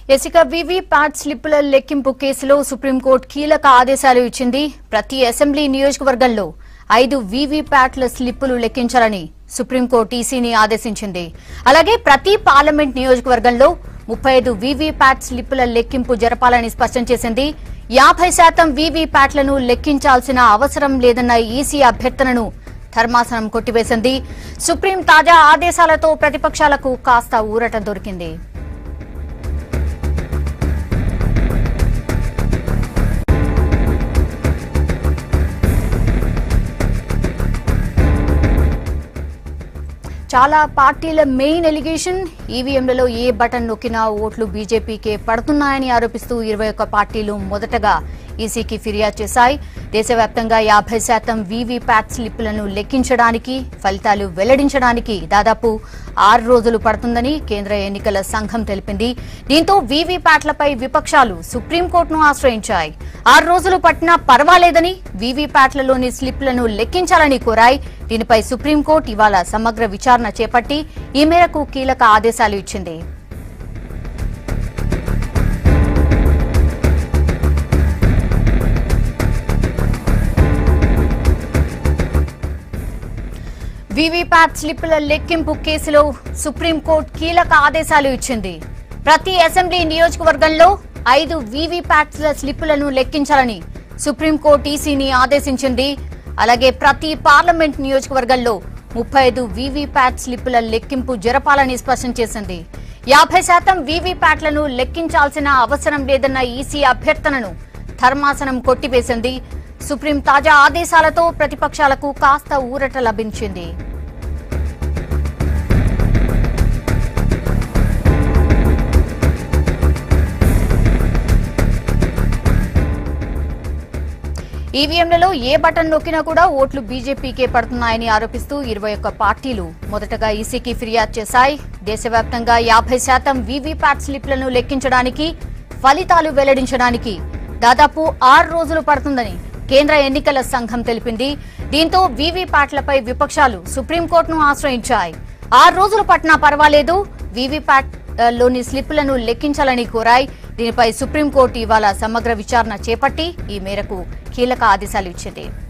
ఇసుక వివి ప్యాట్ స్లిప్పుల లెక్కింపు కేసులో సుప్రీంకోర్టు కీలక ఆదేశాలు ఇచ్చింది ప్రతి అసెంబ్లీ నియోజకవర్గంలో ఐదు వివి ప్యాట్ల స్లిప్పులు లెక్కించాలని సుప్రీంకోర్టు ఈసీని ఆదేశించింది అలాగే ప్రతి పార్లమెంట్ నియోజకవర్గంలో ముప్పై ఐదు వివి ప్యాట్ స్లిప్పుల లెక్కింపు జరపాలని స్పష్టం చేసింది యాభై శాతం వివి ప్యాట్లను లెక్కించాల్సిన అవసరం లేదన్న ఈసీ అభ్యర్థనను ధర్మాసనం కొట్టివేసింది సుప్రీం తాజా ఆదేశాలతో ప్రతిపక్షాలకు కాస్త ఊరట దొరికింది చాలా పార్టీల మెయిన్ ఎలిగేషన్ ఈవీఎంలలో ఏ బటన్ నొక్కినా ఓట్లు బీజేపీకే పడుతున్నాయని ఆరోపిస్తూ ఇరవై ఒక్క పార్టీలు మొదటగా ఈసీకి ఫిర్యాదు చేశాయి దేశవ్యాప్తంగా యాభై శాతం వీవీప్యాట్ స్లిప్పులను లెక్కించడానికి ఫలితాలు వెల్లడించడానికి దాదాపు ఆరు రోజులు పడుతుందని కేంద్ర ఎన్నికల సంఘం తెలిపింది దీంతో వీవీప్యాట్లపై విపక్షాలు సుప్రీంకోర్టును ఆశ్రయించాయి ఆరు రోజులు పట్టినా పర్వాలేదని వీవీప్యాట్లలోని స్లిప్లను లెక్కించాలని కోరాయి దీనిపై సుప్రీంకోర్టు ఇవాళ సమగ్ర విచారణ చేపట్టి ఈ మేరకు కీలక ఆదేశాలు ఇచ్చింది వీవీప్యాట్ స్లిప్పుల లెక్కింపు కేసులో సుప్రీంకోర్టు కీలక ఆదేశాలు ఇచ్చింది ప్రతి అసెంబ్లీ నియోజకవర్గంలో ఐదు వీవీప్యాట్ల స్లిప్పులను లెక్కించాలని సుప్రీంకోర్టు ఈసీని ఆదేశించింది అలాగే ప్రతి పార్లమెంట్ నియోజకవర్గంలో ముప్పై ఐదు వీవీప్యాట్ స్లిప్పుల లెక్కింపు జరపాలని స్పష్టం చేసింది యాభై శాతం వీవీప్యాట్లను లెక్కించాల్సిన అవసరం లేదన్న ఈసీ అభ్యర్థనను ధర్మాసనం కొట్టివేసింది సుప్రీం తాజా ఆదేశాలతో ప్రతిపక్షాలకు కాస్త ఊరట లభించింది ఈవీఎంలలో ఏ బటన్ నొక్కినా కూడా ఓట్లు బీజేపీకే పడుతున్నాయని ఆరోపిస్తూ ఇరవై ఒక్క పార్టీలు మొదటగా ఈసీకి ఫిర్యాదు చేశాయి దేశవ్యాప్తంగా యాభై శాతం వీవీప్యాట్ స్లిప్లను లెక్కించడానికి ఫలితాలు వెల్లడించడానికి దాదాపు ఆరు రోజులు పడుతుందని కేంద్ర ఎన్నికల సంఘం తెలిపింది దీంతో వీవీప్యాట్లపై విపక్షాలు సుప్రీంకోర్టును ఆశ్రయించాయి ఆరు రోజులు పట్టినా పర్వాలేదు వీవీప్యాట్ ఆ, లోని స్లిప్పులను లెక్కించాలని కోరాయి దీనిపై సుప్రీంకోర్టు ఇవాళ సమగ్ర విచారణ చేపట్టి ఈ మేరకు కీలక ఆదేశాలు ఇచ్చింది